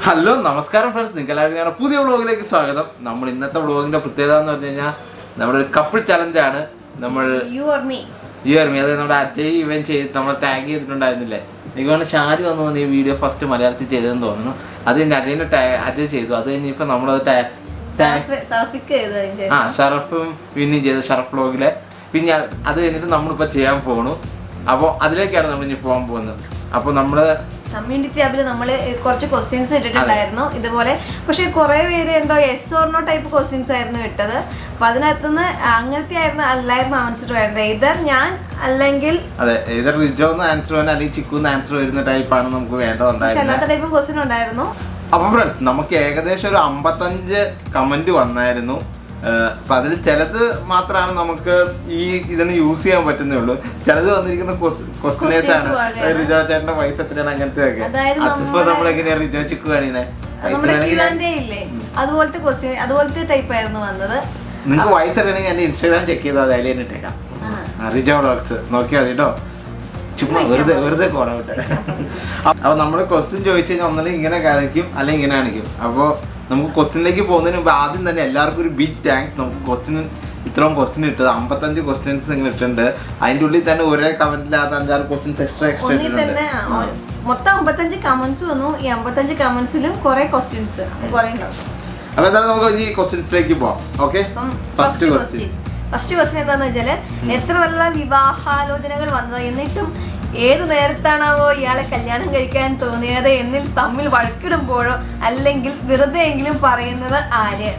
Hello നമസ്കാരം friends നിങ്ങൾക്ക് എല്ലാവർക്കും ഞങ്ങളുടെ പുതിയ വ്ളോഗിലേക്ക് സ്വാഗതം നമ്മൾ ഇന്നത്തെ വ്ളോഗിന്റെ പ്രത്യേകത എന്ന് പറഞ്ഞു കഴിഞ്ഞാൽ നമ്മുടെ ഒരു കപ്പിൾ ചലഞ്ചാണ് നമ്മൾ യു ഓർ മീ ഈ ഓർമ്മ അതായത് നമ്മുടെ അജയ് ഇവൻ ചെയ്ത് നമ്മൾ ടാഗ് ചെയ്തിട്ടുണ്ടായിരുന്നില്ലേ എനിക്ക് തോന്നുന്നു ഷാരി വന്നു തോന്നുന്നു ഈ വീഡിയോ ഫസ്റ്റ് മലയാളത്തിൽ ചെയ്തതെന്ന് തോന്നുന്നു അത് കഴിഞ്ഞ് അജയന്റെ ടാഗ് അജയ് ചെയ്തു അത് കഴിഞ്ഞ് ഇപ്പൊ നമ്മളത് ടാ- ടാഗ് സർഫിക്ക് ചെയ്തതിന് ആ ശേഷം ഷറഫും വിന്നും ചെയ്തു ഷറഫ് വ്ളോഗിലെ പിന്നെ അത് അത് കഴിഞ്ഞിട്ട് നമ്മളിപ്പോൾ ചെയ്യാൻ പോണു അപ്പോൾ അതിലേക്കാണ് നമ്മൾ ഇനി പോകാൻ പോകുന്നത് അപ്പോൾ നമ്മൾ കമ്മ്യൂണിറ്റി ടാബിൽ നമ്മൾ കുറച്ച് ക്വസ്റ്റ്യൻസ് ഇട്ടിട്ടുണ്ടായിരുന്നു ഇതുപോലെ പക്ഷെ കുറെ പേര് എന്തോ എസ് ഓർണോ ടൈപ്പ് ക്വസ്റ്റ്യൻസ് ആയിരുന്നു ഇട്ടത് അപ്പൊ അതിനകത്തുനിന്ന് അങ്ങനത്തെ ആയിരുന്നു അല്ലായിരുന്നു ആൻസർ വേണ്ടത് ഇതർ ഞാൻ അല്ലെങ്കിൽ അതെ ഏതൊരു റിജോ എന്ന് ആൻസർ വേണം അല്ലെങ്കിൽ ചിക്കു എന്ന് ആൻസർ വരുന്ന ടൈപ്പാണ് നമുക്ക് പക്ഷെ വേണ്ടതുണ്ടായിരുന്നത് അല്ലാത്ത ടൈപ്പ് ക്വസ്റ്റ്യൻ ഉണ്ടായിരുന്നു അപ്പം ഫ്രണ്ട്സ് നമുക്ക് ഏകദേശം ഒരു അമ്പത്തഞ്ച് കമന്റ് വന്നായിരുന്നു ഏഹ് അപ്പൊ അതിൽ ചിലത് മാത്രമാണ് നമുക്ക് ഈ ഇതിന് യൂസ് ചെയ്യാൻ പറ്റുന്നേ ഉള്ളൂ ചിലത് വന്നിരിക്കുന്ന ക്വസ്റ്റ്യനേഴ്സ് ആണ് Questions പോലെയാണ്. റിജോ ചേട്ടന്റെ പൈസ എത്രയാണ് അങ്ങനത്തെ ഒക്കെ അതായത് അതിപ്പോ നമ്മുടെ- നമ്മൾ എങ്ങനെയാ റിജോ ചിക്കു കാണിനെ നമ്മുടെ ക്യൂ ആൻഡ് ഇല്ലേ അതുപോലത്തെ ക്വസ്റ്റ്യൻ അതുപോലത്തെ ടൈപ്പ് ആയിരുന്നു വന്നത് നിങ്ങൾക്ക് വയസ്സ് അറിയണമെങ്കിൽ എന്റെ ഇൻസ്റ്റാഗ്രാം ചെക്ക് ചെയ്താൽ അതിൽ തന്നെ ഇട്ടേക്കാം ആ. ആ, റിജോ വ്ളോഗ്സ് നോക്കിയാൽ മതി കേട്ടോ ചുമ്മാ വെറുതെ വെറുതെ കോടാ വിട്ടെ അപ്പൊ നമ്മൾ ക്വസ്റ്റ്യൻ ചോദിച്ചു കഴിഞ്ഞാൽ ഒന്നല്ലെങ്കിൽ ഇങ്ങനെ കാണിക്കും അല്ലെങ്കിൽ ഇങ്ങനെ കാണിക്കും അപ്പോൾ നമുക്ക് ക്വസ്റ്റ്യനിലേക്ക് പോകുന്നതിന് മുമ്പ് ആദ്യം തന്നെ എല്ലാവർക്കും ഒരു ബിഗ് താങ്ക്സ് നമുക്ക് ക്വസ്റ്റ്യൻ ഇത്രയും ക്വസ്റ്റ്യൻ ഇട്ടത് അമ്പത്തഞ്ച് ക്വസ്റ്റ്യൻസ് നിങ്ങൾ ഇട്ടിട്ടുണ്ട് അതിൻ്റെ ഉള്ളിൽ തന്നെ ഒരേ കമന്റിലാത്ത അഞ്ചാറ് ക്വസ്റ്റ്യൻസ് എക്സ്ട്രാ എക്സ്ട്രാ ഒന്നിൽ തന്നെ ആ, ഒരു- മൊത്തം അമ്പത്തഞ്ച് കമന്റ്സ് വന്നു ഈ അമ്പത്തഞ്ച് കമന്റ്സിലും കുറെ ക്വസ്റ്റ്യൻസ് കുറെ ഉണ്ടാവും അപ്പൊ എന്തായാലും നമുക്ക് ഈ ക്വസ്റ്റ്യൻസിലേക്ക് പോവാം ഓക്കെ അപ്പം ഫസ്റ്റ് ക്വസ്റ്റ്യൻ ഫസ്റ്റ് ക്വസ്റ്റ്യൻ എന്താന്ന് വെച്ചാല് എത്ര നല്ല വിവാഹാലോചനകൾ വന്നത് എന്നിട്ടും ഏത് നേരത്താണാവോ ഇയാളെ കല്യാണം കഴിക്കാൻ തോന്നിയത് എന്നിൽ തമ്മിൽ വഴക്കിടുമ്പോഴോ അല്ലെങ്കിൽ വെറുതെ എങ്കിലും പറയുന്നത് ആര്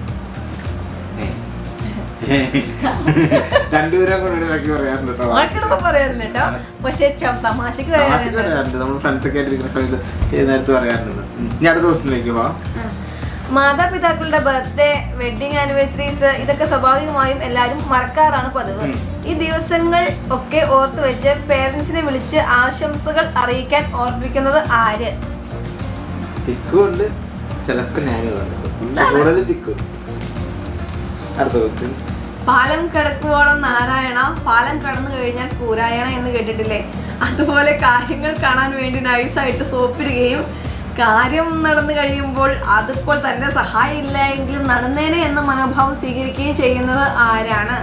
രണ്ടുപേരെ കൂടെ ഇടയ്ക്ക് പറയാറുണ്ട് കേട്ടോ വഴക്കിടുമ്പോ പറയാറില്ല കേട്ടോ പക്ഷെ ച- തമാശക്ക് തമാശക്ക് പറയാറുണ്ട് പറയാറുണ്ട് നമ്മൾ ഫ്രണ്ട്സ് ഒക്കെ ആയിട്ടിരിക്കുന്ന സമയത്ത് ഏത് നേരത്ത് പറയാറുണ്ട് ഇനി അടുത്ത ക്വസ്റ്റിനിലേക്ക് പോവാം ആ. മാതാപിതാക്കളുടെ ബർത്ത്ഡേ വെഡിങ് ആനിവേഴ്സറീസ് ഇതൊക്കെ സ്വാഭാവികമായും എല്ലാവരും മറക്കാറാണ് പതിവ് ഉം. ഈ ദിവസങ്ങൾ ഒക്കെ ഓർത്ത് വെച്ച് പേരൻസിനെ വിളിച്ച് ആശംസകൾ അറിയിക്കാൻ ഓർമ്മിക്കുന്നത് ആര് ചിക്കു ഉണ്ട് ചിലപ്പോ ഞാനും ഉണ്ട് കൂടുതൽ ചിക്കു അടുത്ത ക്വസ്റ്റ്യൻ പാലം കിടക്കുവോളം നാരായണ പാലം കടന്നു കഴിഞ്ഞാൽ കൂരായണ എന്ന് കേട്ടിട്ടില്ലേ അതുപോലെ കാര്യങ്ങൾ കാണാൻ വേണ്ടി നൈസായിട്ട് സോപ്പിടുകയും കാര്യം നടന്നു കഴിയുമ്പോൾ അതിപ്പോൾ തന്റെ സഹായം ഇല്ല എങ്കിലും നടന്നേനെ എന്ന മനോഭാവം സ്വീകരിക്കുകയും ചെയ്യുന്നത് ആരാണ്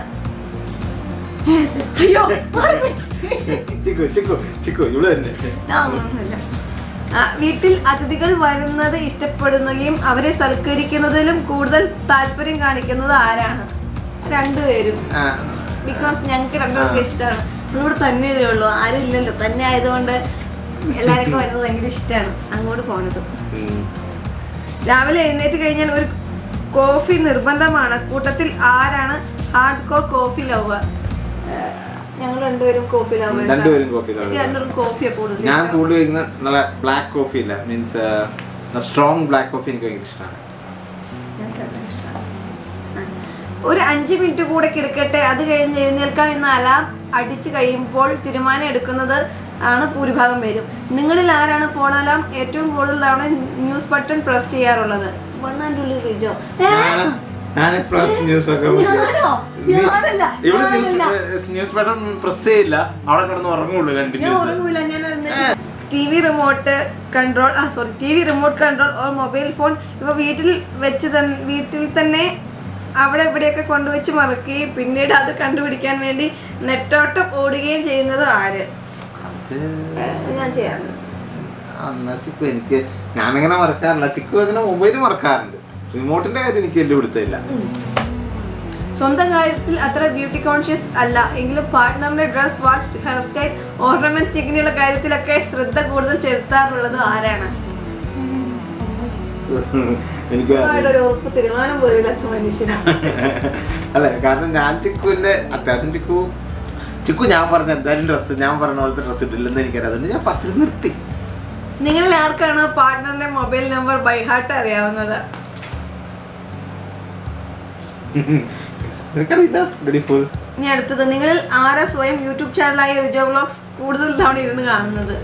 അയ്യോ മാറിപ്പോയി. ചിക്കു ചിക്കു ചിക്കു ഇവിടെ തന്നെ ആ, ഒന്നുമില്ല. ആ, വീട്ടിൽ അതിഥികൾ വരുന്നത് ഇഷ്ടപ്പെടുകയും അവരെ സൽക്കരിക്കുന്നതിലും കൂടുതൽ താല്പര്യം കാണിക്കുന്നത് ആരാണ് രണ്ടുപേരും ആ, ബിക്കോസ് ഞങ്ങൾക്ക് രണ്ടുപേർക്ക് ഇഷ്ടമാണ് നമ്മളിവിടെ തന്നെ ഉള്ളൂ ആരും ഇല്ലല്ലോ തന്നെ ആയതുകൊണ്ട് എല്ലാവർക്കും വരുന്നത് ഭയങ്കര ഇഷ്ടമാണ് അങ്ങോട്ട് പോണത് ഉം. രാവിലെ എഴുന്നേറ്റ് കഴിഞ്ഞാൽ ഒരു കോഫി നിർബന്ധമാണ് കൂട്ടത്തിൽ ആരാണ് ഹാർഡ് കോർ കോഫി ലവ് ഞങ്ങൾ രണ്ടുപേരും കോഫി ലവ് രണ്ടുപേരും coffee lovers. രണ്ടുപേരും കോഫിയാണ് കൂടുതൽ ഞാൻ ഇഷ്ടം. കൂടുതൽ കഴിക്കുന്ന നല്ല ബ്ലാക്ക് കോഫി ഇല്ല മീൻസ് സ്ട്രോങ് ബ്ലാക്ക് കോഫി എനിക്ക് ഭയങ്കര ഇഷ്ടമാണ് ഞങ്ങൾക്കതാണ് ഇഷ്ടം. ആ. ഒരു അഞ്ച് മിനിറ്റ് കൂടെ കിടക്കട്ടെ അത് കഴിഞ്ഞ് എഴുന്നേൽക്കാം എന്ന അലാം അടിച്ചു കഴിയുമ്പോൾ തീരുമാനം എടുക്കുന്നത് ആണ് ഭൂരിഭാഗം പേരും നിങ്ങളിൽ ആരാണ് ഫോൺ അലാം ഏറ്റവും കൂടുതൽ തവണ ന്യൂസ് ബട്ടൺ പ്രസ് ചെയ്യാറുള്ളത് വണ്ണാൻ്റെ ഉള്ളിൽ റിജോ ഏ? ഞാനെപ്പോഴും ന്യൂസ് പേപ്പർ ഞാനോ? ഞാനല്ല, ഇവിടെ ഞാനല്ല. ന്യൂസ് പേപ്പർ പ്രസ് ചെയ്യില്ല അവിടെ കിടന്ന് ഉറങ്ങുള്ളൂ ഞാൻ കണ്ടിന്യൂസ് ഉറങ്ങൂല ഞാൻ ടി വി റിമോട്ട് കൺട്രോൾ ആ sorry T V remote control or mobile phone ഇവ വീട്ടിൽ വെച്ച് തന്നെ വീട്ടിൽ തന്നെ അവിടെ ഇവിടെയൊക്കെ കൊണ്ടുവച്ച് മറക്കുകയും പിന്നീട് അത് കണ്ടുപിടിക്കാൻ വേണ്ടി നെറ്റോട്ടം ഓടുകയും ചെയ്യുന്നത് ആര് ഏ, ഞാൻ ചെയ്യാറുണ്ട് എന്നാ ചിക്കു എനിക്ക് ഞാനങ്ങനെ മറക്കാറില്ല ചിക്കു അങ്ങനെ മൊബൈൽ മറക്കാറുണ്ട് റിമോട്ടിന്റെ കാര്യം എനിക്ക് വലിയ പിടുത്തമില്ല സ്വന്തം കാര്യത്തിൽ അത്ര ബ്യൂട്ടി കോൺഷ്യസ് അല്ല എങ്കിലും പാർട്ട്ണറിന്റെ dress watch hair style ornaments ഇങ്ങനെയുള്ള കാര്യത്തിലൊക്കെ ശ്രദ്ധ കൂടുതൽ ചെലുത്താറുള്ളത് ആരാണ് എനിക്ക് ആരുടെ ഒരു ഉറപ്പ് തീരുമാനം പോലില്ലാത്ത മനുഷ്യനാണ് അല്ല കാരണം ഞാൻ ചിക്കുവിന്റെ അത്യാവശ്യം ചിക്കു ചിക്കു ഞാൻ പറഞ്ഞ എന്തായാലും ഡ്രസ്സ് ഞാൻ പറഞ്ഞ പോലത്തെ ഡ്രസ്സ് ഇടില്ലെന്ന് എനിക്കറിയാം അതുകൊണ്ട് ഞാൻ ഫസ്റ്റ് നിർത്തി നിങ്ങളിൽ ആർക്കാണ് പാർട്ട്ണറിന്റെ മൊബൈൽ നമ്പർ ബൈഹാർട്ട് അറിയാവുന്നത് നിനക്കറിയില്ല റെഡി ഫുൾ ഇനി അടുത്തത് നിങ്ങളിൽ ആരാ സ്വയം യൂട്യൂബ് ചാനലായ റിജോ വ്ളോഗ്സ് കൂടുതൽ തവണ ഇരുന്ന് കാണുന്നത്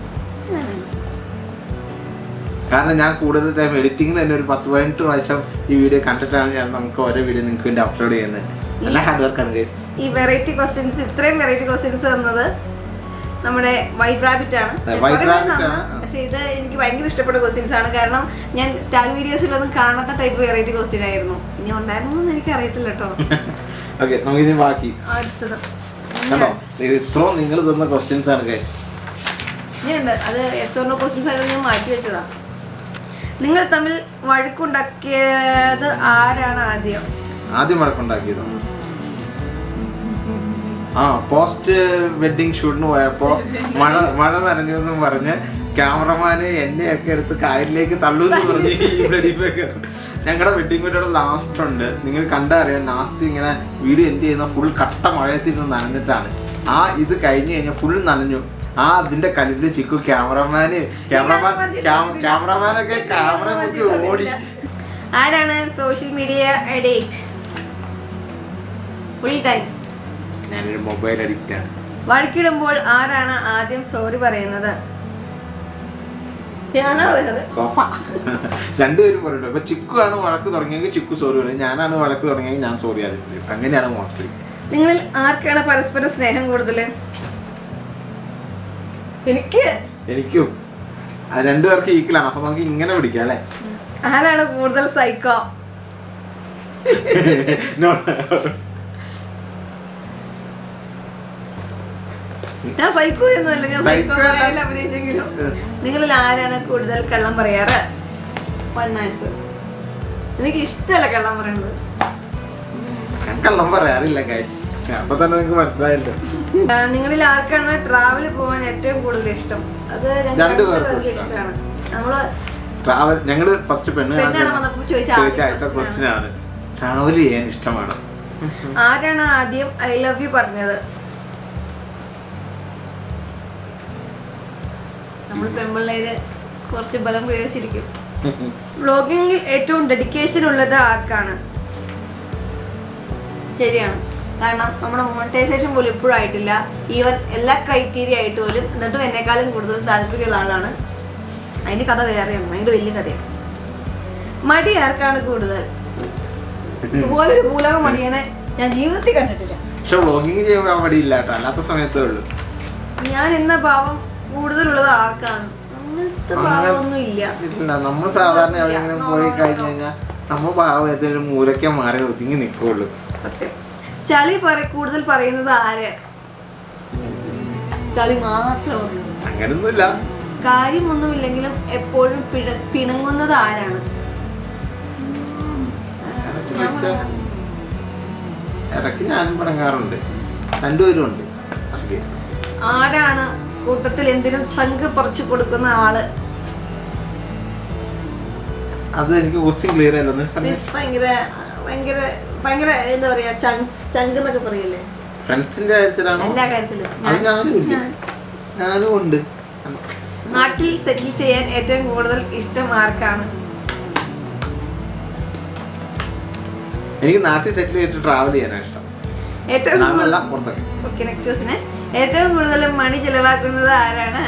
കാരണം ഞാൻ കൂടുതൽ ടൈം എഡിറ്റിംഗിൽ തന്നെ ഒരു പത്ത് പതിനെട്ട് പ്രാവശ്യം ഈ വീഡിയോ കണ്ടിട്ടാണ് ഞാൻ നമുക്ക് ഓരോ വീഡിയോ നിങ്ങൾക്ക് വേണ്ടി അപ്ലോഡ് ചെയ്യുന്നത് നല്ല ഹാർഡ് വർക്കാണ് ഗൈസ് ഈ വെറൈറ്റി ക്വസ്റ്റ്യൻസ് ഇത്രയും വെറൈറ്റി ക്വസ്റ്റ്യൻസ് തന്നത് നമ്മുടെ വൈറ്റ് റാബിറ്റ് ആണ് White കുറേ Rabbit പേര് ആണ്. തന്നു. പക്ഷെ പക്ഷെ ഇത് എനിക്ക് ഭയങ്കര ഇഷ്ടപ്പെട്ട ക്വസ്റ്റ്യൻസ് ആണ് കാരണം ഞാൻ ടാഗ് വീഡിയോസിലൊന്നും കാണാത്ത ടൈപ്പ് വെറൈറ്റി ക്വസ്റ്റ്യൻ ആയിരുന്നു ഇനി ഉണ്ടായിരുന്നു എന്ന് എനിക്ക് അറിയത്തില്ല കേട്ടോ ഓക്കെ നമുക്കിനി ബാക്കി അടുത്തത് കണ്ടോ ഇത് ഇത്രയും നിങ്ങൾ തന്ന ക്വസ്റ്റ്യൻസ് ആണ് ഗൈസ് ഇനിയുണ്ട് അത് എസ് ഓർണോ ക്വസ്റ്റ്യൻസ് ആയിട്ട് ഞാൻ മാറ്റി വെച്ചതാ നിങ്ങൾ തമ്മിൽ വഴക്കുണ്ടാക്കിയത് ആരാണ് ആദ്യം ആദ്യം വഴക്കുണ്ടാക്കിയതോ ആ പോസ്റ്റ് വെഡിങ് ഷൂട്ടിന് പോയപ്പോ മഴ മഴ നനഞ്ഞു എന്നും പറഞ്ഞ് ക്യാമറമാന് എന്നെയൊക്കെ എടുത്ത് കായലിലേക്ക് തള്ളൂന്ന് പറഞ്ഞ് ഈ വെഡി ബേക്കർ ഞങ്ങളുടെ വെഡിങ് വീഡിയോയുടെ ലാസ്റ്റ് ഉണ്ട് നിങ്ങൾ കണ്ടറിയാം ലാസ്റ്റ് ഇങ്ങനെ വീഡിയോ എന്ത് ചെയ്യുന്ന ഫുൾ കട്ട മഴയത്തിൽ നിന്ന് നനഞ്ഞിട്ടാണ് ആ ഇത് കഴിഞ്ഞ് കഴിഞ്ഞാൽ ഫുൾ നനഞ്ഞു ആ അതിന്റെ കല്ലിൽ ചിക്കു ക്യാമറമാന് ക്യാമറമാൻ ക്യാമറമാനൊക്കെ ക്യാമറ നോക്കി ഓടി ആരാണ് social media edit full time ഞാനൊരു മൊബൈൽ അഡിക്റ്റ് ആണ് വഴക്കിടുമ്പോൾ ആരാണ് ആദ്യം സോറി പറയുന്നത് ഞാനാ പറയുന്നത് രണ്ടുപേരും പറയട്ടോ ഇപ്പൊ ചിക്കു ആണ് വഴക്ക് തുടങ്ങിയെങ്കിൽ ചിക്കു സോറി പറയും ഞാനാണ് വഴക്ക് തുടങ്ങിയെങ്കിൽ ഞാൻ സോറി ആദ്യം പറയും അങ്ങനെയാണ് മോസ്റ്റ്ലി നിങ്ങളിൽ ആർക്കാണ് പരസ്പരം സ്നേഹം കൂടുതൽ എനിക്ക് എനിക്കും അത് രണ്ടുപേർക്ക് ഈക്വലാണ് അപ്പൊ നമുക്ക് ഇങ്ങനെ പിടിക്കാം അല്ലേ ആരാണ് കൂടുതൽ സൈക്കോ No. ഞാൻ സൈക്കോ ഒന്നുമല്ല ഞാൻ സൈക്കോ Psycho അല്ല. ആയാലും അഭിനയിച്ചെങ്കിലും നിങ്ങളിൽ ആരാണ് കൂടുതൽ കള്ളം പറയാറ് വൺ ആൻസർ എനിക്ക് ഇഷ്ടമല്ല കള്ളം പറയുന്നത് ഞാൻ കള്ളം പറയാറില്ല ഗൈസ് അപ്പൊ തന്നെ നിങ്ങൾക്ക് മനസ്സിലായല്ലോ ആ, നിങ്ങളിൽ ആർക്കാണ് ട്രാവൽ പോകാൻ ഏറ്റവും കൂടുതൽ ഇഷ്ടം അത് ഞങ്ങൾക്ക് രണ്ടു പേർക്കും രണ്ടുപേർക്കും ഇഷ്ടമാണ്. ഇഷ്ടമാണ് നമ്മള് ട്രാവൽ ഞങ്ങള് ഫസ്റ്റ് പെണ്ണ് പെണ്ണാണ് കാണാൻ വന്നപ്പോൾ ചോദിച്ച ചോദിച്ച ആദ്യ ആദ്യത്തെ question ക്വസ്റ്റ്യൻ ആണ് ട്രാവൽ ചെയ്യാൻ ഇഷ്ടമാണ് ആരാണ് ആദ്യം ഐ ലവ് യു പറഞ്ഞത് നമ്മൾ പെമ്പിള്ളേര് കുറച്ച് ബലം പ്രയോഗിച്ചിരിക്കും വ്ളോഗിങ്ങിൽ ഏറ്റവും ഡെഡിക്കേഷൻ ഉള്ളത് ആർക്കാണ് ശരിയാണ് കാരണം നമ്മുടെ മോണിറ്റൈസേഷൻ പോലും ഇപ്പോഴും ആയിട്ടില്ല ഈവൻ എല്ലാ ക്രൈറ്റീരിയ ആയിട്ട് പോലും എന്നിട്ടും എന്നെക്കാളും കൂടുതൽ താല്പര്യമുള്ള ആളാണ് അതിന്റെ കഥ വേറെയാണ് അതിന്റെ വലിയ കഥയാണ് മടി ആർക്കാണ് കൂടുതൽ ഇതുപോലൊരു ഭൂലോക മടിയനെ ഞാൻ ജീവിതത്തിൽ കണ്ടിട്ടില്ല പക്ഷെ വ്ളോഗിങ് ചെയ്യുമ്പോൾ മടിയില്ല കേട്ടോ അല്ലാത്ത സമയത്തേ ഉള്ളൂ ഞാൻ എന്ന ഭാവം കൂടുതലുള്ളത് ആർക്കാണ് അങ്ങനത്തെ ഭാവമൊന്നും ഇല്ല ഇല്ല നമ്മൾ സാധാരണ എവിടെയെങ്കിലും No, പോയി no, no, കഴിഞ്ഞു no. കഴിഞ്ഞാൽ നമ്മൾ ഭാവത്തിന് മൂലയ്ക്ക് മാറി ഒതുങ്ങി നിൽക്കുള്ളൂ സത്യം ചളി പറ കൂടുതൽ പറയുന്നത് ആര് ചളി മാത്രം പറയുന്നത് അങ്ങനൊന്നുമില്ല കാര്യമൊന്നുമില്ലെങ്കിലും എപ്പോഴും പിണ പിണങ്ങുന്നത് ആരാണ് ഞാൻ ചോദിച്ചാ, ഇടയ്ക്ക് ഞാനും പടങ്ങാറുണ്ട് രണ്ടുപേരും ഉണ്ട് ശരി. ആരാണ് കൂട്ടത്തിൽ എന്തിനും ചങ്ക് പറിച്ചു കൊടുക്കുന്ന ആള് അത് എനിക്ക് ക്വസ്റ്റ്യൻ ക്ലിയർ അല്ലെന്ന് മീൻസ് ഭയങ്കര ഭയങ്കര ഭയങ്കര എന്താ പറയാ ചങ്ക് ചങ്ക് എന്നൊക്കെ പറയില്ലേ ഫ്രണ്ട്സിന്റെ കാര്യത്തിലാണോ എല്ലാ കാര്യത്തിലും അത് ഞാനും ഇല്ല ഞാൻ- ഞാനും ഉണ്ട് നാട്ടിൽ സെറ്റിൽ ചെയ്യാൻ ഏറ്റവും കൂടുതൽ ഇഷ്ടം ആർക്കാണ് എനിക്ക് നാട്ടിൽ സെറ്റിൽ ചെയ്തിട്ട് ട്രാവൽ ചെയ്യാനാണ് ഇഷ്ടം ഏറ്റവും നാളല്ല പുറത്തൊക്കെ ഓക്കെ നെക്സ്റ്റ് ക്വസ്റ്റിന് ഏറ്റവും കൂടുതൽ മണി ചെലവാക്കുന്നത് ആരാണ്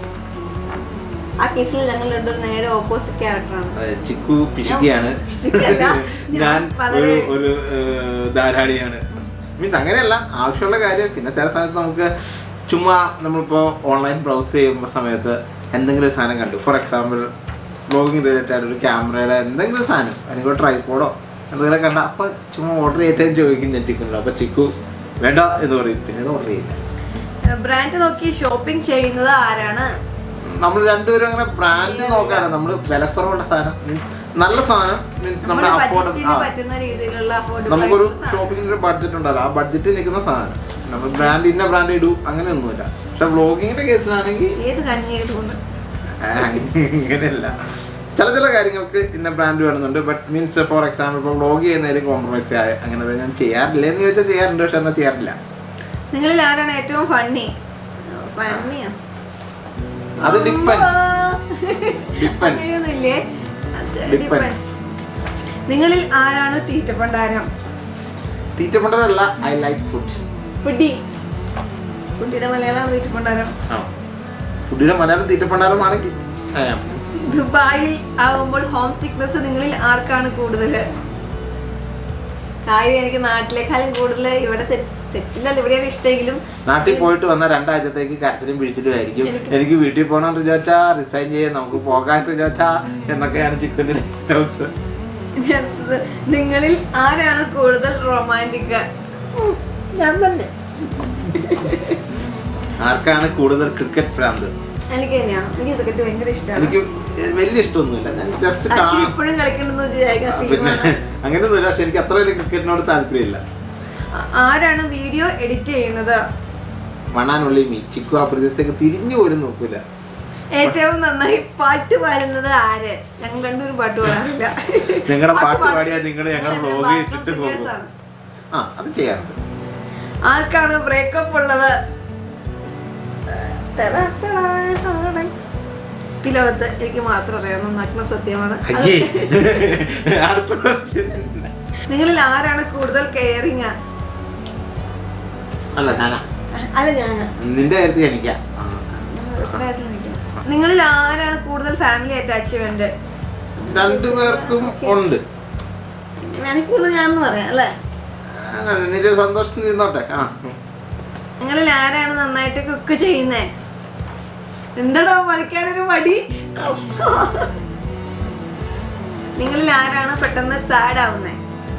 ആ കേസിൽ ഞങ്ങൾ രണ്ടും നേരെ ഓപ്പോസിറ്റ് ക്യാരക്ടറാണ് അതെ, ചിക്കു പിശുക്കിയാണ് പിശുക്കല്ല, ഞാൻ ഞാൻ വളരെ- ഒരു ഒരു ഏർ, ധാരാളിയാണ് മീൻസ് അങ്ങനെയല്ല ആവശ്യമുള്ള കാര്യം പിന്നെ ചില സമയത്ത് നമുക്ക് ചുമ്മാ നമ്മളിപ്പോ ഓൺലൈൻ ബ്രൗസ് ചെയ്യുമ്പോൾ സമയത്ത് എന്തെങ്കിലും ഒരു സാധനം കണ്ടു ഫോർ എക്സാമ്പിൾ ബ്ലോഗിങ് റിലേറ്റഡ് ആയിട്ട് ഒരു ക്യാമറയുടെ എന്തെങ്കിലും ഒരു സാധനം അല്ലെങ്കിൽ ഒരു ട്രൈപ്പോഡോ എന്തെങ്കിലും കണ്ട അപ്പോൾ ചുമ്മാ ഓർഡർ ചെയ്തിട്ടേ ചോദിക്കും ഞാൻ ചിക്കൻ അപ്പോൾ ചിക്കു വേണ്ട എന്ന് പറയും പിന്നെ ഇത് ഓർഡർ ചെയ്യില്ല ബ്രാൻഡ് നോക്കി ഷോപ്പിംഗ് ചെയ്യുന്നത് ആരാണ് നമ്മൾ രണ്ടുപേരും അങ്ങനെ ബ്രാൻഡ് നോക്കാറ് നമ്മൾ വിലക്കുറവുള്ള സാധനം മീൻസ് നല്ല സാധനം മീൻസ് നമ്മുടെ നമ്മുടെ അഫോർഡ് ബഡ്ജറ്റിന് പറ്റുന്ന രീതിയിലുള്ള affordable നമുക്കൊരു ആയിട്ടുള്ള സാധനം. ഷോപ്പിങ്ങിന് ഒരു ബഡ്ജറ്റ് ഉണ്ടല്ലോ ആ ബഡ്ജറ്റിൽ നിൽക്കുന്ന സാധനം നമ്മൾ ബ്രാൻഡ് ഇന്ന ബ്രാൻഡ് ഇടൂ അങ്ങനെയൊന്നുമില്ല പക്ഷെ വ്ളോഗിങ്ങിന്റെ കേസിലാണെങ്കിൽ ഏത് കഞ്ഞി കൊണ്ട് അങ്ങനെയല്ല ചില ചില കാര്യങ്ങൾക്ക് ഇന്ന ബ്രാൻഡ് വേണമെന്നുണ്ട് ബട്ട് മീൻസ് ഫോർ എക്സാമ്പിൾ ഇപ്പോൾ വ്ളോഗ് ചെയ്യുന്നതിൽ കോംപ്രമൈസ് ആയ അങ്ങനെ ഞാൻ ചെയ്യാറില്ല എന്ന് ചോദിച്ചാൽ ചെയ്യാറുണ്ട് പക്ഷെ എന്നാൽ ചെയ്യാറില്ല നിങ്ങളിൽ ആരാണ് ഏറ്റവും ഫണ്ണി ഫണ്ണിയാ അത് ഡിപ്പെൻസ് Depends. അങ്ങനെയൊന്നുമില്ലേ അത് Depends. depends. നിങ്ങളിൽ ആരാണ് തീറ്റപ്പണ്ടാരം തീറ്റപ്പണ്ടല്ല ഐ ലൈക്ക് ഫുഡ് ഫുഡി ഫുഡിയുടെ മലയാളമാണ് തീറ്റപ്പണ്ടാരം ആ ഫുഡിയുടെ മലയാളം തീറ്റപ്പണ്ടാരമാണെങ്കിൽ ദുബായിൽ ആവുമ്പോൾ ഹോം സിക്നസ് നിങ്ങളിൽ ആർക്കാണ് കൂടുതൽ കാര്യം എനിക്ക് നാട്ടിലേക്കാളും കൂടുതൽ ഇവിടെ സെറ്റിലല്ല ഇവിടെയാണ് ഇഷ്ടമെങ്കിലും നാട്ടിൽ പോയിട്ട് വന്ന രണ്ടാഴ്ചത്തേക്ക് കരച്ചിലും പിടിച്ചിലും ആയിരിക്കും എനിക്ക് വീട്ടിൽ പോകണം റിജോച്ചാ റിസൈൻ ചെയ്യാൻ നമുക്ക് പോകാൻ റിജോച്ചാ എന്നൊക്കെയാണ് ചിക്കൻ്റെ ഡൗട്ട്സ് അടുത്തത്, നിങ്ങളിൽ ആരാണ് കൂടുതൽ റൊമാൻറ്റിക് ഞാൻ തന്നെ ആർക്കാണ് കൂടുതൽ ക്രിക്കറ്റ് ഭ്രാന്ത് എനിക്ക് തന്നെയാണ് എനിക്ക് ക്രിക്കറ്റ് ഭയങ്കര ഇഷ്ടമാണ് എനിക്ക് വലിയ ഇഷ്ടമൊന്നുമില്ല ഞാൻ ജസ്റ്റ് അച്ഛൻ ഇപ്പോഴും കളിക്കണമെന്ന് വിചാരിക്കുന്ന പിന്നെ ടീമാണ് അങ്ങനെയൊന്നുമില്ല പക്ഷെ എനിക്ക് അത്ര വലിയ ക്രിക്കറ്റിനോട് താല്പര്യമില്ല ആ- ആരാണ് വീഡിയോ എഡിറ്റ് ചെയ്യുന്നത് മണാനുള്ളി മീ ചിക്കു ആ പ്രദേശത്തേക്ക് തിരിഞ്ഞു പോലും നോക്കൂല ഏറ്റവും നന്നായി പാട്ട് പാടുന്നത് ആര് ഞങ്ങൾ രണ്ടുപേരും പാട്ട് പാടാറില്ല നിങ്ങളുടെ പാട്ട് പാട്ട് പാടും. പാടിയാൽ നിങ്ങൾ ഞങ്ങൾ ഞങ്ങൾ വ്ലോഗ് bathroom ഇട്ടിട്ട് singers പോകും ആണ്. ആ അത് ചെയ്യാറുണ്ട് ആർക്കാണ് ബ്രേക്കപ്പ് ഉള്ളത് ഈ ലോകത്ത് എനിക്ക് മാത്രം അറിയാവുന്ന നഗ്ന സത്യമാണ് അയ്യേ അടുത്ത question. നിങ്ങളിൽ ആരാണ് കൂടുതൽ കെയറിങ് അല്ല ഞാനാ അല്ല ഞാൻ നിന്റെ കാര്യത്തിൽ എനിക്കാ ആ. നിങ്ങളിൽ ആരാണ് കൂടുതൽ ഫാമിലി അറ്റാച്ച്മെന്റ് രണ്ടുപേർക്കും ഉണ്ട് എനിക്ക് കൂടുതൽ ഞാൻ പറയാം അല്ലേ ആ, നിന്റെ ഒരു സന്തോഷത്തിൽ നിന്നോട്ടെ ആ നിങ്ങളിൽ ആരാണ് നന്നായിട്ട് കുക്ക് ചെയ്യുന്നേ എന്താടോ പഠിക്കാനൊരു മടി നിങ്ങളിൽ ആരാണ് പെട്ടെന്ന് സാഡ് ആവുന്നേ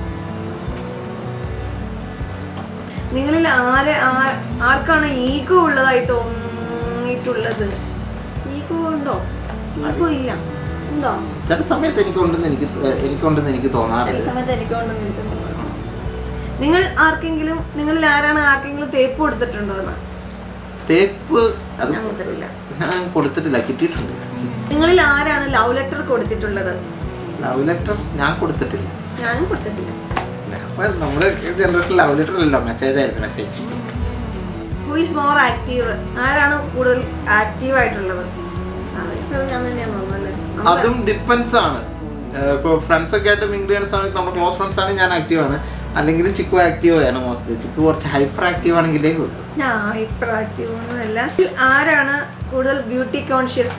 നിങ്ങളിൽ ആര് ആ- ആർക്കാണ് ഈഗോ ഉള്ളതായി തോന്നിയിട്ടുള്ളത് ഈഗോ ഉണ്ടോ ഈഗോ ഇല്ല ഉണ്ടോ ചില സമയത്ത് എനിക്കുണ്ടെന്ന് എനിക്ക് ഏഹ്, എനിക്കുണ്ടെന്ന് എനിക്ക് ചില തോന്നാറുണ്ട് സമയത്ത് എനിക്കുണ്ടെന്ന് എനിക്ക് തോന്നുന്നു നിങ്ങൾ ആർക്കെങ്കിലും നിങ്ങളിൽ ആരാണ് ആർക്കെങ്കിലും തേപ്പ് കൊടുത്തിട്ടുണ്ടോ എന്ന് തേപ്പ് അത് ഞാൻ കൊടുത്തിട്ടില്ല ഞാൻ കൊടുത്തിട്ടില്ല കിട്ടിയിട്ടുണ്ട് നിങ്ങളിൽ ആരാണ് ലവ് ലെറ്റർ കൊടുത്തിട്ടുള്ളത് ലവ് ലെറ്റർ ഞാൻ കൊടുത്തിട്ടില്ല ഞാനും കൊടുത്തിട്ടില്ല അപ്പൊ നമ്മുടെ ജനറേഷൻ ലവ് ലെറ്റർ അല്ലല്ലോ മെസ്സേജ് ആയിരുന്നു message who is more active ആരാണ് കൂടുതൽ ആക്റ്റീവ് ആയിട്ടുള്ളത് ആ, ഇപ്പോഴും ഞാൻ തന്നെയാന്ന് തോന്നുന്നു അല്ലേ? അതും ഡിപ്പെൻസ് ആണ് ഇപ്പോൾ ഫ്രണ്ട്സ് ഒക്കെ ആയിട്ട് മിങ്കിൾ ചെയ്യുന്ന സമയത്ത് നമ്മുടെ ക്ലോസ് ഫ്രണ്ട്സ് ആണെങ്കിൽ ഞാൻ ആക്റ്റീവ് ആണ് അല്ലെങ്കിൽ ചിക്കു ആക്റ്റീവ് ആണ് മോസ്റ്റ്ലി ചിക്കു കുറച്ച് ഹൈപ്പർ ആക്റ്റീവ് ആണെങ്കിലേ ഉള്ളൂ ഞാൻ ഇപ്പൊ ആക്റ്റീവ് ഒന്നുമല്ല ആരാണ് കൂടുതൽ ബ്യൂട്ടി കോൺഷ്യസ്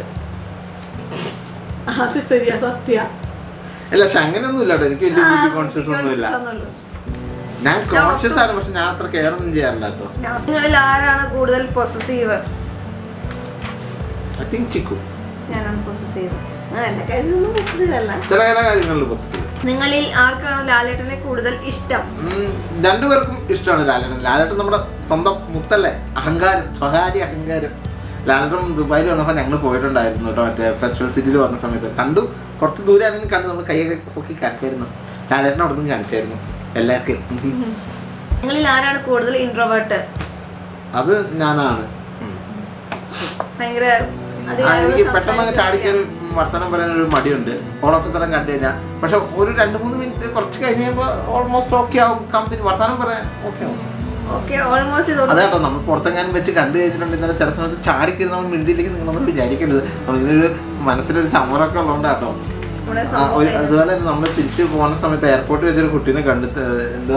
അത് ശരിയാ സത്യ അല്ല പക്ഷെ അങ്ങനെയൊന്നും ഇല്ല കേട്ടോ എനിക്ക് വലിയ ബ്യൂട്ടി കോൺഷ്യസ് ഒന്നുമില്ല ഞാൻ കോൺഷ്യസ് ആണ് പക്ഷെ ഞാൻ അത്ര കെയർ ഒന്നും ചെയ്യാറില്ല കേട്ടോ നിങ്ങളിൽ ആരാണ് കൂടുതൽ പൊസസീവ് ഐ തിങ്ക് ചിക്കു ഞാനാണ് പൊസസീവ് ആ എല്ലാ കാര്യത്തിലും പൊസസീവ് അല്ല ചില ചില കാര്യങ്ങളിൽ പോസിറ്റീവ് നിങ്ങളിൽ ആർക്കാണ് ലാലേട്ടനെ കൂടുതൽ ഇഷ്ടം രണ്ടുപേർക്കും ഇഷ്ടമാണ് ലാലേട്ടൻ ലാലേട്ടൻ നമ്മുടെ സ്വന്തം മുത്തല്ലേ അഹങ്കാരം സ്വകാര്യ അഹങ്കാരം ലാലേട്ടൻ ദുബായിൽ വന്നപ്പോൾ ഞങ്ങൾ പോയിട്ടുണ്ടായിരുന്നു കേട്ടോ മറ്റേ ഫെസ്റ്റിവൽ സിറ്റിയിൽ വന്ന സമയത്ത് കണ്ടു കുറച്ച് ദൂരെ ആണെങ്കിൽ കണ്ടു നമ്മൾ കൈയൊക്കെ പൊക്കി കാണിച്ചായിരുന്നു ലാലേട്ടൻ അവിടെ നിന്ന് കാണിച്ചായിരുന്നു എല്ലാവർക്കും നിങ്ങളിൽ ആരാണ് കൂടുതൽ ഇൻട്രോവേർട്ട് അത് ഞാനാണ് ഉം. ഭയങ്കര ആ, അധികം എനിക്ക് പെട്ടെന്ന് അങ്ങ് സംസാരിക്കാൻ ചാടിക്കൊരു വർത്തമാനം പറയാൻ ഒരു മടിയുണ്ട് ഓളൊപ്പത്തരം കണ്ടു കഴിഞ്ഞാൽ പക്ഷെ ഒരു രണ്ട് മൂന്ന് മിനിറ്റ് കുറച്ച് കഴിഞ്ഞ് കഴിയുമ്പോൾ ഓൾമോസ്റ്റ് ഓക്കെ ആവും കമ്പനി വർത്തമാനം പറയാൻ ഓക്കെ ആവും ഓക്കെ ഓൾമോസ്റ്റ് ഇത് അതാട്ടോ നമ്മൾ പുറത്തെങ്ങാനും വെച്ച് കണ്ടു കഴിഞ്ഞിട്ടുണ്ട് ഇന്നലെ ചില സമയത്ത് ചാടിക്കരുത് നമ്മൾ മിണ്ടിയിലേക്ക് നിങ്ങളൊന്നും വിചാരിക്കരുത് നമുക്കിനൊരു മനസ്സിലൊരു ചമറൊക്കെ ഉള്ളതുകൊണ്ടാട്ടോ നമ്മുടെ ആ, ഒരു സമൂഹം അതുപോലെ തന്നെ നമ്മൾ തിരിച്ച് പോകുന്ന സമയത്ത് എയർപോർട്ടിൽ വെച്ചൊരു കുട്ടീനെ കണ്ടു ഏഹ്, എന്താ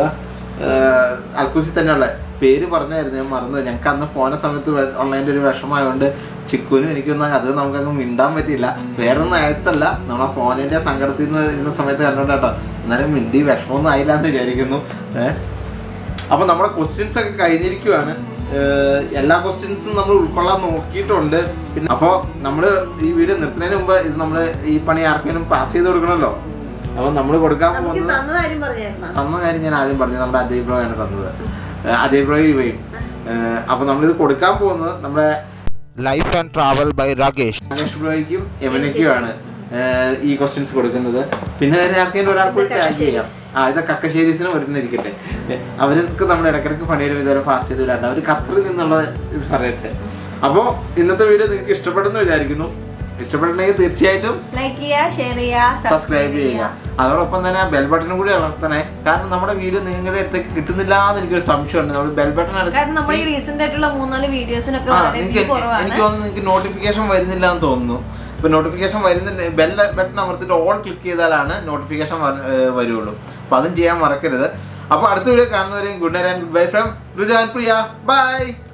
അൽക്കൂസി തന്നെയുള്ള പേര് പറഞ്ഞായിരുന്നു ഞാൻ മറന്നു ഞങ്ങൾക്ക് അന്ന് പോന സമയത്ത് ഓൺലൈനിൽ ഒരു വിഷമമായതുകൊണ്ട് ചിക്കുനും എനിക്കൊന്നും അത് നമുക്കങ്ങ് മിണ്ടാൻ പറ്റിയില്ല വേറെ ഒന്നും ആയിട്ടല്ല നമ്മളെ ഫോണിന്റെ സങ്കടത്തിൽ നിന്ന് ഇരുന്ന സമയത്ത് കണ്ടോണ്ടാട്ടോ എന്നാലും മിണ്ടി വിഷമമൊന്നും ആയില്ല എന്ന് വിചാരിക്കുന്നു ഏഹ് അപ്പൊ നമ്മുടെ ക്വസ്റ്റ്യൻസ് ഒക്കെ കഴിഞ്ഞിരിക്കുവാണ് ഏഹ് എല്ലാ ക്വസ്റ്റ്യൻസും നമ്മൾ ഉൾക്കൊള്ളാൻ നോക്കിയിട്ടുണ്ട് പിന്നെ അപ്പോൾ നമ്മൾ ഈ വീഡിയോ നിർത്തുന്നതിന് മുമ്പ് ഇത് നമ്മൾ ഈ പണി ആർക്കെങ്കിലും പാസ് ചെയ്ത് കൊടുക്കണമല്ലോ അപ്പോൾ നമ്മൾ കൊടുക്കാൻ നമുക്ക് പോകുന്നത് തന്ന കാര്യം പറഞ്ഞായിരുന്നോ തന്ന കാര്യം ഞാൻ ആദ്യം പറഞ്ഞു നമ്മുടെ അജയ് ബ്രോ ആണ് തന്നത് ഏഹ് അജയ് ബ്രോ ഇവയും അപ്പോൾ നമ്മളിത് കൊടുക്കാൻ പോകുന്നത് നമ്മുടെ life and travel by Rakesh Rakesh ബ്രോയ്ക്കും യമനയ്ക്കുമാണ് ഏഹ് ഈ ക്വസ്റ്റ്യൻസ് കൊടുക്കുന്നത് പിന്നെ വേറെ ആർക്കെങ്കിലും ഒരാൾക്ക് ഇതൊക്കെ ടാഗ് ചെയ്യാം ആ ഇത് കക്കശ്ശേരീസിനും ഒരെണ്ണം ഇരിക്കട്ടെ ഏഹ് അവർക്ക് നമ്മൾ ഇടയ്ക്കിടയ്ക്ക് പണിയൊരു ഇതുവരെ ഫാസ്റ്റ് ചെയ്ത് വിടാണ്ട് അവർ ഖത്തറിൽ നിന്നുള്ള ഇത് പറയട്ടെ അപ്പോൾ ഇന്നത്തെ വീഡിയോ നിങ്ങൾക്ക് ഇഷ്ടപ്പെടുന്നു വിചാരിക്കുന്നു ഇഷ്ടപ്പെടണമെങ്കിൽ തീർച്ചയായിട്ടും ലൈക്ക് ചെയ്യുക ഷെയർ ചെയ്യുക സബ്സ്ക്രൈബ് ചെയ്യുക അതോടൊപ്പം തന്നെ ബെൽ ബട്ടണും കൂടി വളർത്തണേ കാരണം നമ്മുടെ വീഡിയോ നിങ്ങളുടെ അടുത്തേക്ക് കിട്ടുന്നില്ല എന്ന് എനിക്കൊരു സംശയമുണ്ട് നമ്മൾ ബെൽ ബട്ടൺ കാരണം നമ്മൾ ഈ റീസെന്റ് ആയിട്ടുള്ള മൂന്നാല് വീഡിയോസിനൊക്കെ ആ വളരെ എനിക്ക് view കുറവാണ് എനിക്ക് തോന്നുന്നു നിങ്ങൾക്ക് നോട്ടിഫിക്കേഷൻ വരുന്നില്ല എന്ന് തോന്നുന്നു ഇപ്പൊ നോട്ടിഫിക്കേഷൻ വരുന്നില്ല ബെൽ ബട്ടൺ അമർത്തിട്ട് ഓൾ ക്ലിക്ക് ചെയ്താലാണ് നോട്ടിഫിക്കേഷൻ വരുള്ളൂ അപ്പൊ അതും ചെയ്യാൻ മറക്കരുത് അപ്പൊ അടുത്ത വീഡിയോ കാണുന്നവരെയും good night and good bye from Rujan Priya by